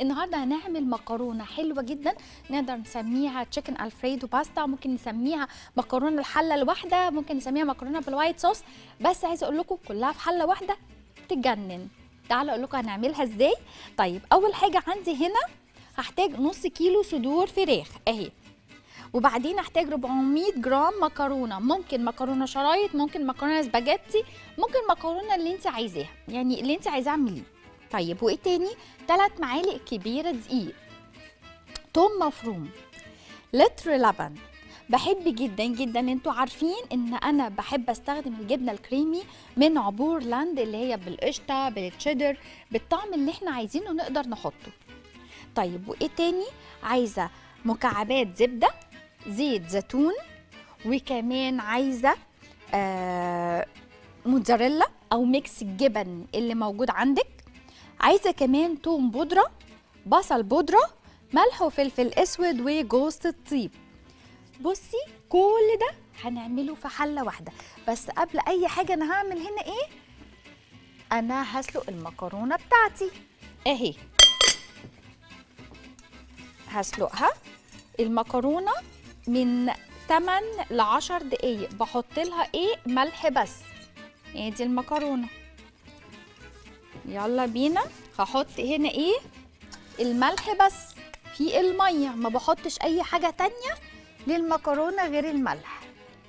النهارده هنعمل مكرونه حلوه جدا نقدر نسميها تشيكن الفريدو باستا ممكن نسميها مكرونه الحله الواحده ممكن نسميها مكرونه بالوايت صوص بس عايزه اقول لكم كلها في حله واحده تجنن تعالوا اقول لكم هنعملها ازاي طيب اول حاجه عندي هنا هحتاج نص كيلو صدور فراخ اهي وبعدين هحتاج 400 جرام مكرونه ممكن مكرونه شرايط ممكن مكرونه سباجيتي ممكن مكرونه اللي انت عايزاها يعني اللي انت عايزاه اعمليه طيب وايه تاني 3 معالق كبيره دقيق توم مفروم لتر لبن بحب جدا جدا انتوا عارفين ان انا بحب استخدم الجبنه الكريمي من عبور لاند اللي هي بالقشطه بالتشيدر بالطعم اللي احنا عايزينه نقدر نحطه طيب وايه تاني عايزه مكعبات زبده زيت زيتون وكمان عايزه آه موتزاريلا او ميكس الجبن اللي موجود عندك عايزه كمان توم بودره بصل بودره ملح وفلفل اسود وجوز الطيب بصي كل ده هنعمله في حله واحده بس قبل اي حاجه انا هعمل هنا ايه انا هسلق المكرونه بتاعتي اهي هسلقها المكرونه من 8 ل 10 دقايق بحط لها ايه ملح بس ادي دي المكرونه يلا بينا هحط هنا ايه الملح بس في الميه ما بحطش اي حاجه تانية للمكرونه غير الملح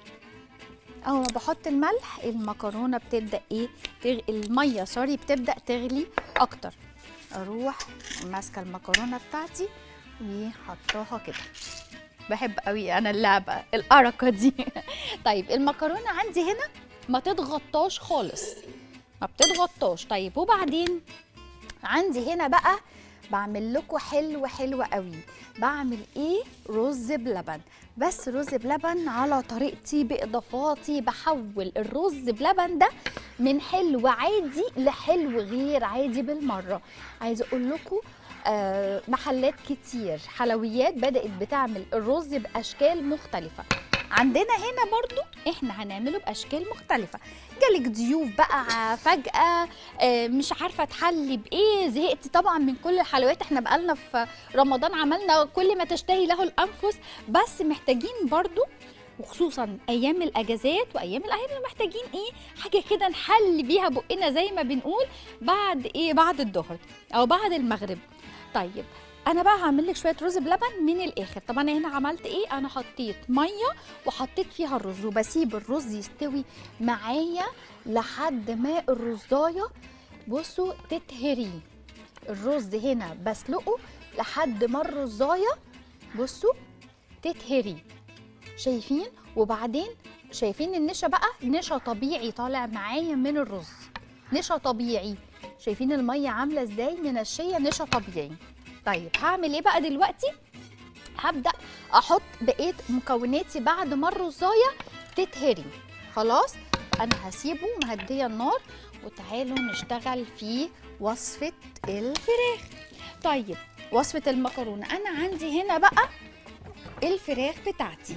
اول ما بحط الملح المكرونه بتبدا ايه تغ... الميه سوري بتبدا تغلي اكتر اروح ماسكه المكرونه بتاعتي وحطاها كده بحب قوي انا اللعبه الارقه دي طيب المكرونه عندي هنا ما تتغطاش خالص ما بتتغطاش طيب وبعدين عندي هنا بقى بعمل لكم حلو حلو قوي بعمل ايه رز بلبن بس رز بلبن على طريقتي باضافاتي بحول الرز بلبن ده من حلو عادي لحلو غير عادي بالمره عايزه اقول لكم آه محلات كتير حلويات بدات بتعمل الرز باشكال مختلفه عندنا هنا برضو احنا هنعمله باشكال مختلفه جالك ضيوف بقى فجاه آه، مش عارفه تحلي بايه زهقت طبعا من كل الحلويات احنا بقالنا في رمضان عملنا كل ما تشتهي له الانفس بس محتاجين برضو وخصوصا ايام الاجازات وايام الاعياد محتاجين ايه حاجه كده نحل بيها بقنا زي ما بنقول بعد ايه بعد الظهر او بعد المغرب طيب انا بقى هعمل لك شويه رز بلبن من الاخر طب انا هنا عملت ايه انا حطيت ميه وحطيت فيها الرز وبسيب الرز يستوي معايا لحد ما الرزايه بصوا تتهري الرز هنا بسلقه لحد ما الرزايه بصوا تتهري شايفين وبعدين شايفين النشا بقى نشا طبيعي طالع معايا من الرز نشا طبيعي شايفين الميه عامله ازاي منشيه نشا طبيعي طيب هعمل ايه بقى دلوقتي هبدا احط بقيه مكوناتي بعد ما الرزايه تتهري خلاص انا هسيبه مهديه النار وتعالوا نشتغل في وصفه الفراخ طيب وصفه المكرونه انا عندي هنا بقى الفراخ بتاعتي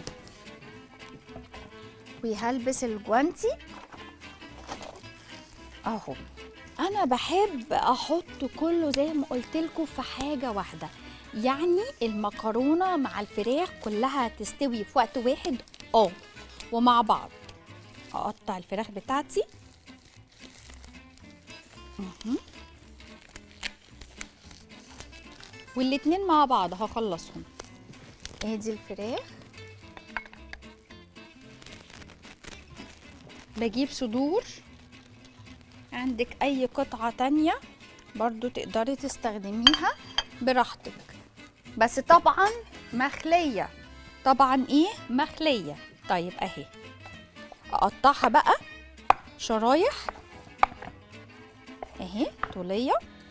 وهلبس الجوانتي اهو انا بحب احط كله زي ما قلت لكم في حاجه واحده يعني المكرونه مع الفراخ كلها تستوي في وقت واحد اه ومع بعض اقطع الفراخ بتاعتي مهم. والاتنين مع بعض هخلصهم ادي الفراخ بجيب صدور عندك اي قطعة تانية برضو تقدري تستخدميها براحتك بس طبعا مخلية طبعا ايه مخلية طيب اهي اقطعها بقى شرايح اهي طولية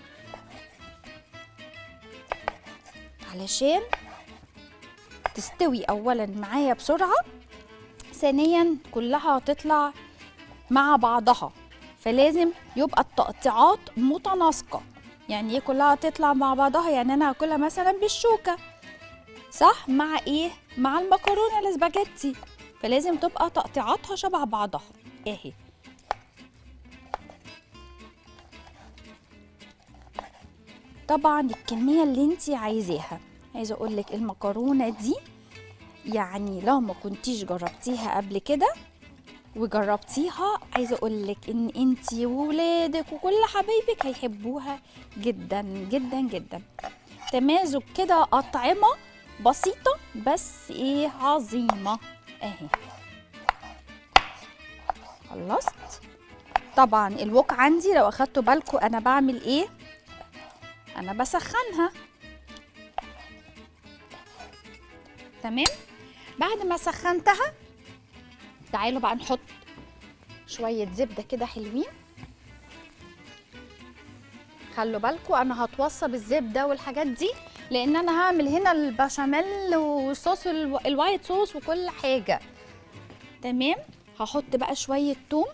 علشان تستوي اولا معايا بسرعة ثانيا كلها تطلع مع بعضها فلازم يبقى التقطيعات متناسقة يعني ايه كلها تطلع مع بعضها يعني انا هاكلها مثلا بالشوكة صح مع ايه مع المكرونة الاسباجيتي فلازم تبقى تقطيعاتها شبه بعضها اهي طبعا الكميه اللي انت عايزاها عايزه اقول لك المكرونه دي يعني لو ما كنتيش جربتيها قبل كده وجربتيها عايزه اقول لك ان انت وولادك وكل حبايبك هيحبوها جدا جدا جدا تمازج كده اطعمه بسيطه بس ايه عظيمه اهي خلصت طبعا الوك عندي لو اخدتوا بالكم انا بعمل ايه انا بسخنها تمام بعد ما سخنتها تعالوا بقى نحط شويه زبده كده حلوين خلوا بالكم انا هتوصى بالزبده والحاجات دي لان انا هعمل هنا البشاميل وصوص الو- الوايت صوص وكل حاجه تمام هحط بقى شويه توم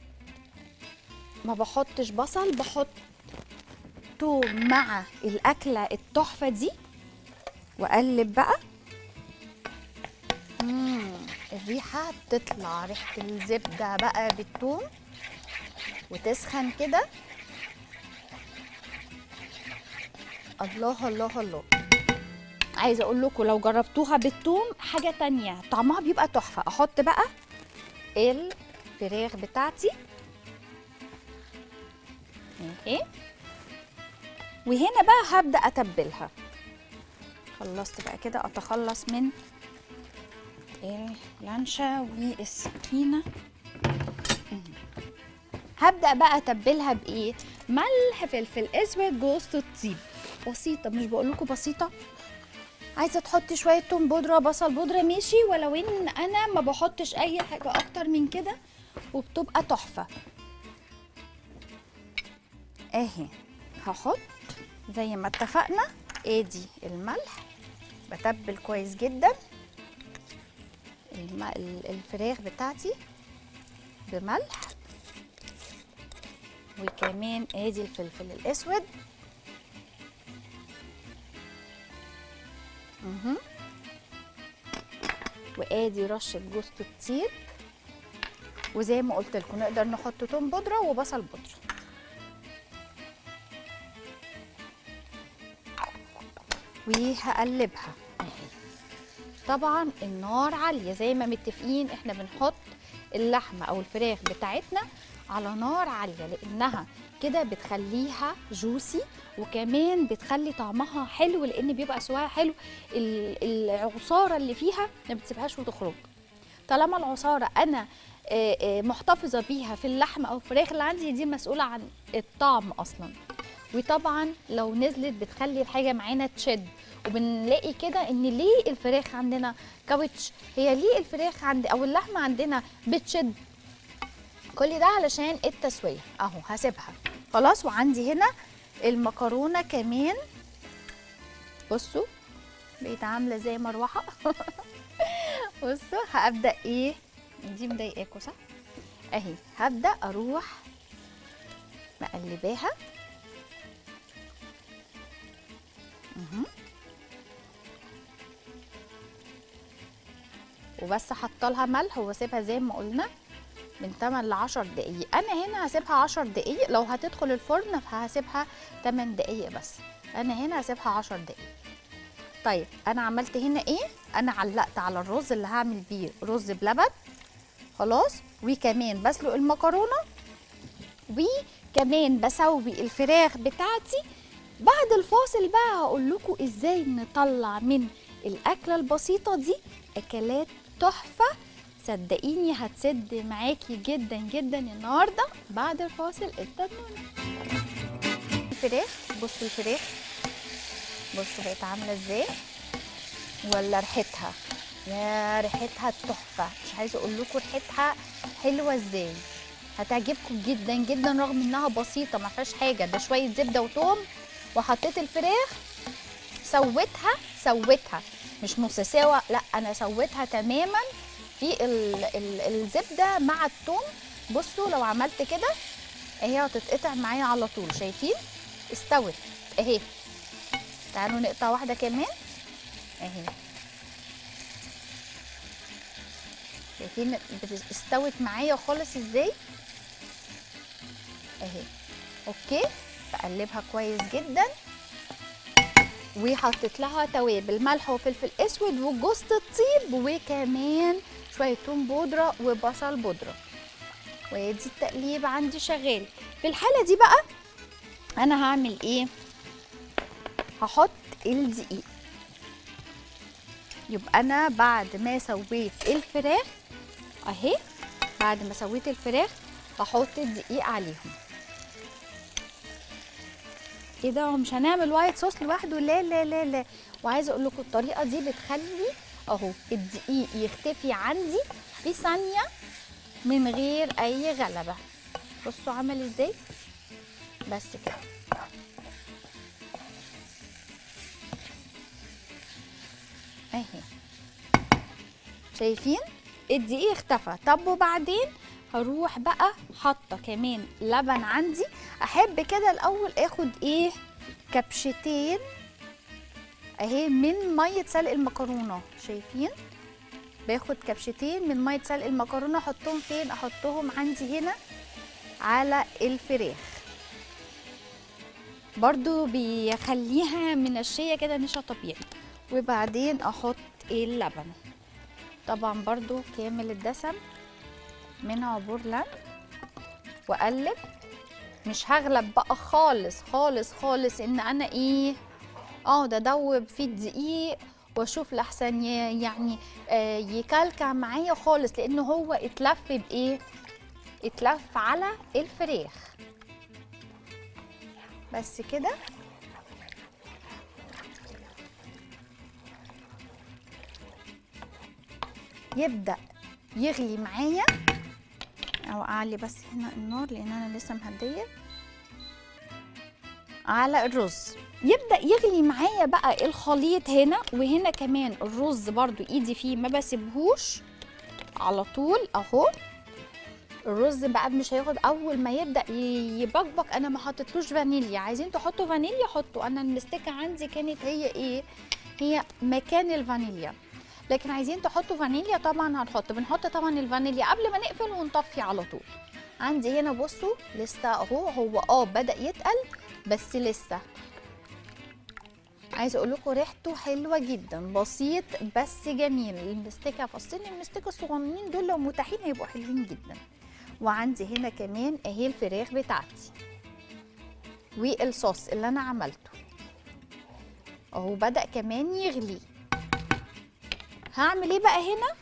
ما بحطش بصل بحط توم مع الاكله التحفه دي واقلب بقى مم. الريحه بتطلع ريحه الزبده بقى بالثوم وتسخن كده الله الله الله عايزه اقول لكم لو جربتوها بالثوم حاجه تانية طعمها بيبقى تحفه احط بقى الفراخ بتاعتي اهي وهنا بقى هبدا اتبلها خلصت بقى كده اتخلص من اللانشا والسكينه مهم. هبدا بقى اتبلها بايه ملح فلفل اسود جوز الطيب بسيطه مش بقول لكم بسيطه عايزه تحطي شويه توم بودره بصل بودره ماشي ولو ان انا ما بحطش اي حاجه اكتر من كده وبتبقى تحفه اهي هحط زي ما اتفقنا ادي الملح بتبل كويس جدا الم... ال- الفراخ بتاعتي بملح وكمان ادي الفلفل الاسود مهم. وادي رشه جوز الطيب وزي ما قلت لكم نقدر نحط توم بودره وبصل بودره وهقلبها طبعا النار عاليه زي ما متفقين احنا بنحط اللحمه او الفراخ بتاعتنا على نار عاليه لانها كده بتخليها جوسي وكمان بتخلي طعمها حلو لان بيبقى سواها حلو ال- العصاره اللي فيها ما بتسيبهاش وتخرج طالما العصاره انا آه، آه، محتفظه بيها في اللحمه او الفراخ اللي عندي دي مسؤوله عن الطعم اصلا وطبعا لو نزلت بتخلي الحاجه معانا تشد وبنلاقي كده ان ليه الفراخ عندنا كاوتش هي ليه الفراخ عند او اللحمه عندنا بتشد كل ده علشان التسويه اهو هسيبها خلاص وعندي هنا المكرونه كمان بصوا بقيت عامله زي مروحه بصوا هبدا ايه دي مضايقاكوا صح اهي هبدا اروح مقلباها مهم. وبس حاطه لها ملح واسيبها زي ما قلنا من 8 ل 10 دقايق انا هنا هسيبها 10 دقايق لو هتدخل الفرن فهسيبها 8 دقايق بس انا هنا هسيبها 10 دقايق طيب انا عملت هنا ايه انا علقت على الرز اللي هعمل بيه رز بلبن خلاص وكمان بسلق المكرونه وكمان بسوي الفراخ بتاعتي بعد الفاصل بقى هقول لكم ازاي نطلع من الاكله البسيطه دي اكلات تحفه صدقيني هتسد معاكي جدا جدا النهارده بعد الفاصل استنونا الفراخ بصوا الفراخ بصوا بقت عامله ازاي ولا ريحتها يا ريحتها تحفه مش عايزه اقول لكم ريحتها حلوه ازاي هتعجبكم جدا جدا رغم انها بسيطه ما فيهاش حاجه ده شويه زبده وتوم وحطيت الفراخ سويتها سويتها مش نص سوا لا انا سويتها تماما في ال ال الزبده مع الثوم بصوا لو عملت كده اهي هتتقطع معايا على طول شايفين استوت اهي تعالوا نقطع واحده كمان اهي شايفين بت- استوت معايا خالص ازاي اهي اوكي بقلبها كويس جدا وحطيت لها توابل ملح وفلفل اسود وجوز الطيب وكمان شويه توم بودره وبصل بودره وادي التقليب عندي شغال في الحاله دي بقى انا هعمل ايه هحط الدقيق يبقى انا بعد ما سويت الفراخ اهي بعد ما سويت الفراخ هحط الدقيق عليهم ايه ده هو مش هنعمل وايت صوص لوحده لا لا لا لا وعايزه اقول لكم الطريقه دي بتخلي اهو الدقيق يختفي عندي في ثانيه من غير اي غلبه بصوا عمل ازاي بس كده اهي شايفين الدقيق اختفى طب وبعدين هروح بقى حاطه كمان لبن عندي احب كده الاول اخد ايه كبشتين اهي من ميه سلق المكرونه شايفين باخد كبشتين من ميه سلق المكرونه احطهم فين احطهم عندي هنا على الفراخ برضو بيخليها منشيه كده نشا طبيعي وبعدين احط اللبن طبعا برضو كامل الدسم من عبور لن واقلب مش هغلب بقى خالص خالص خالص ان انا ايه اقعد ادوب في الدقيق واشوف لحسن ي- يعني آه يكلكع معايا خالص لان هو اتلف بايه اتلف على الفراخ بس كده يبدأ يغلي معايا او اعلي بس هنا النار لان انا لسه مهديه على الرز يبدا يغلي معايا بقى الخليط هنا وهنا كمان الرز برضو ايدي فيه ما بسيبهوش على طول اهو الرز بقى مش هياخد اول ما يبدا ي- يبقبق انا ما حطيتلوش فانيليا عايزين تحطوا فانيليا حطوا انا المستكه عندي كانت هي ايه هي مكان الفانيليا لكن عايزين تحطوا فانيليا طبعا هنحط بنحط طبعا الفانيليا قبل ما نقفل ونطفي على طول عندي هنا بصوا لسه اهو هو اه بدا يتقل بس لسه عايزه اقول لكم ريحته حلوه جدا بسيط بس جميل المستكه فصين المستكه الصغننين دول لو متاحين هيبقوا حلوين جدا وعندي هنا كمان اهي الفراخ بتاعتي والصوص اللي انا عملته اهو بدا كمان يغلي هعمل ايه بقى هنا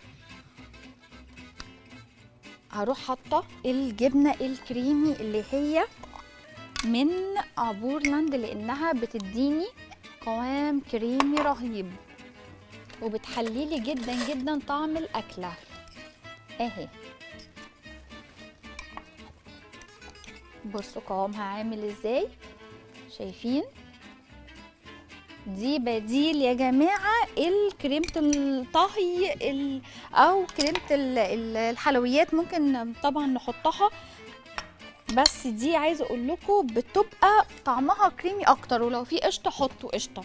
هروح حاطه الجبنه الكريمي اللي هي من عبورلاند لانها بتديني قوام كريمي رهيب وبتحليلي جدا جدا طعم الاكله اهي بصوا قوامها عامل ازاي شايفين دي بديل يا جماعه الكريمه الطهي ال- او كريمه ال- ال- الحلويات ممكن طبعا نحطها بس دي عايزه اقول لكم بتبقى طعمها كريمي اكتر ولو في قشطه حطوا قشطه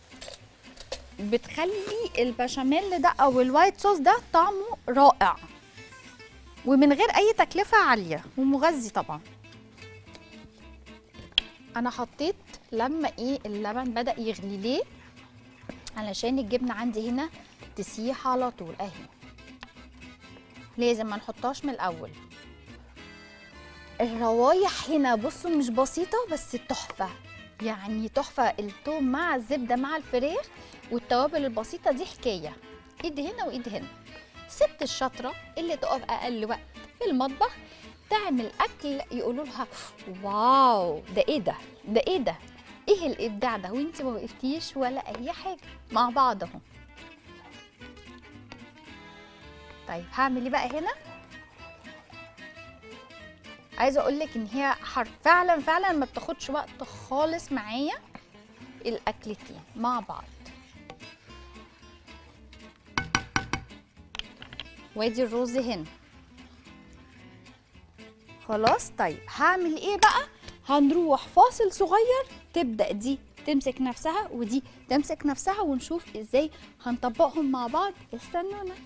بتخلي البشاميل ده او الوايت صوص ده طعمه رائع ومن غير اي تكلفه عاليه ومغذي طبعا انا حطيت لما ايه اللبن بدا يغلي ليه علشان الجبنه عندي هنا تسيح على طول اهي لازم ما نحطهاش من الاول الروايح هنا بصوا مش بسيطه بس تحفه يعني تحفه التوم مع الزبده مع الفراخ والتوابل البسيطه دي حكايه ايد هنا وايد هنا ست الشاطره اللي تقف اقل وقت في المطبخ تعمل اكل يقولوا لها واو ده ايه ده ده ايه ده ايه الابداع ده وانت ما وقفتيش ولا اي حاجه مع بعض اهو طيب هعمل ايه بقى هنا عايزه اقول لك ان هي حر فعلا فعلا ما بتاخدش وقت خالص معايا الاكلتين مع بعض وادي الرز هنا خلاص طيب هعمل ايه بقى هنروح فاصل صغير تبدا دي تمسك نفسها ودي تمسك نفسها ونشوف ازاي هنطبقهم مع بعض استنونا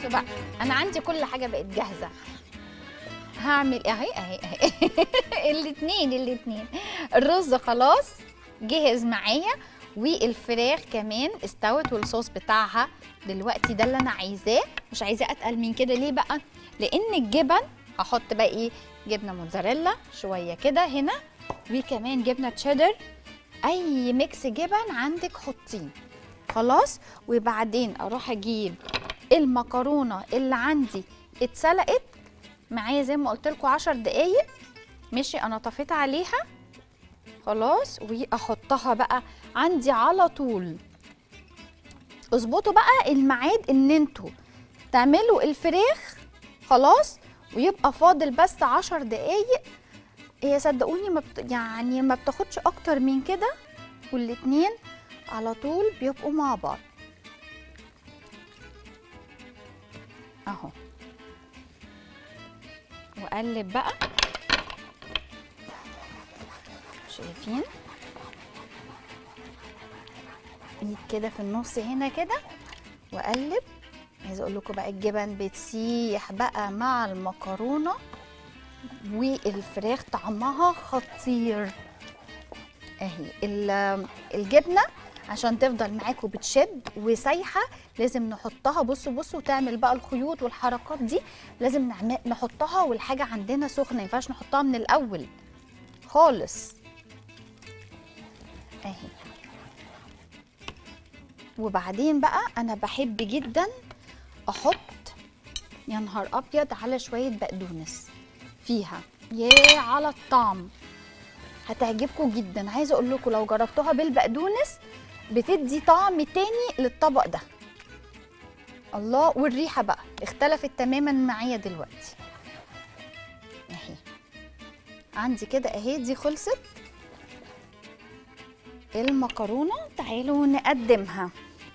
بصوا بقى انا عندي كل حاجه بقت جاهزه هعمل اهي اهي اهي الاتنين الاتنين الرز خلاص جهز معايا والفراخ كمان استوت والصوص بتاعها دلوقتي ده اللي انا عايزاه مش عايزاه اتقل من كده ليه بقى لان الجبن هحط بقى ايه جبنه موتزاريلا شويه كده هنا وكمان جبنه تشيدر اي ميكس جبن عندك حطيه خلاص وبعدين اروح اجيب المكرونه اللي عندي اتسلقت معايا زي ما قلت لكم 10 دقايق ماشي انا طفيت عليها خلاص واحطها بقى عندي على طول اظبطوا بقى الميعاد ان انتوا تعملوا الفراخ خلاص ويبقى فاضل بس 10 دقايق هي صدقوني ما بت... يعني ما بتاخدش اكتر من كده والاتنين على طول بيبقوا مع بعض اهو واقلب بقى شايفين ايد كده في النص هنا كده واقلب عايزه اقول لكم بقى الجبن بتسيح بقى مع المكرونه والفراخ طعمها خطير اهي ال- الجبنه عشان تفضل معاكم بتشد وسايحه لازم نحطها بصوا بصوا وتعمل بقى الخيوط والحركات دي لازم نعمل نحطها والحاجه عندنا سخنه ما ينفعش نحطها من الاول خالص اهي وبعدين بقى انا بحب جدا احط يا نهار ابيض على شويه بقدونس فيها ياه على الطعم هتعجبكم جدا عايزه اقول لكم لو جربتوها بالبقدونس بتدي طعم تاني للطبق ده الله والريحه بقى اختلفت تماما معايا دلوقتي اهي عندي كده اهي دي خلصت المكرونه تعالوا نقدمها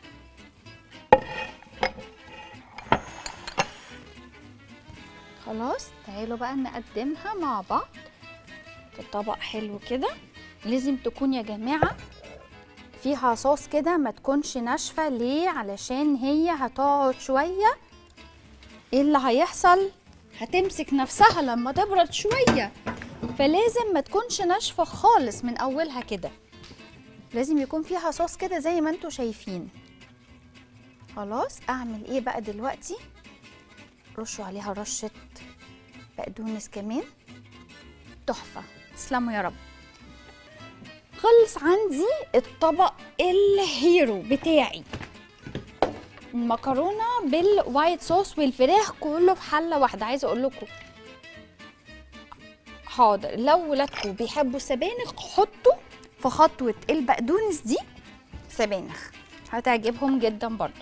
خلاص تعالوا بقى نقدمها مع بعض في طبق حلو كده لازم تكون يا جماعه فيها صوص كده ما تكونش ناشفه ليه علشان هي هتقعد شويه ايه اللي هيحصل هتمسك نفسها لما تبرد شويه فلازم ما تكونش ناشفه خالص من اولها كده لازم يكون فيها صوص كده زي ما انتوا شايفين خلاص اعمل ايه بقى دلوقتي رشوا عليها رشه بقدونس كمان تحفه تسلموا يا رب خلص عندي الطبق الهيرو بتاعي المكرونه بالوايت صوص والفراخ كله في حله واحده عايزه اقول لكم حاضر لو ولادكم بيحبوا السبانخ حطوا في خطوه البقدونس دي سبانخ هتعجبهم جدا برضو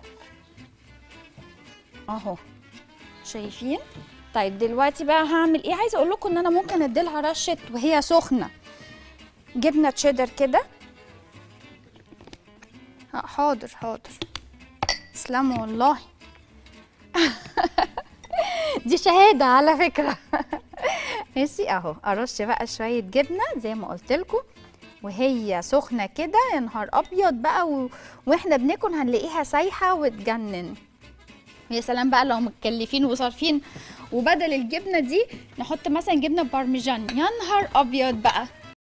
اهو شايفين طيب دلوقتي بقى هعمل ايه عايزه اقول لكم ان انا ممكن اديلها رشه وهي سخنه جبنه تشيدر كده ها، حاضر حاضر تسلموا والله دي شهاده على فكره ماشي اهو ارش بقى شويه جبنه زي ما قلت لكم وهي سخنه كده يا نهار ابيض بقى و... واحنا بناكل هنلاقيها سايحه وتجنن يا سلام بقى لو متكلفين وصارفين وبدل الجبنه دي نحط مثلا جبنه بارميجان يا نهار ابيض بقى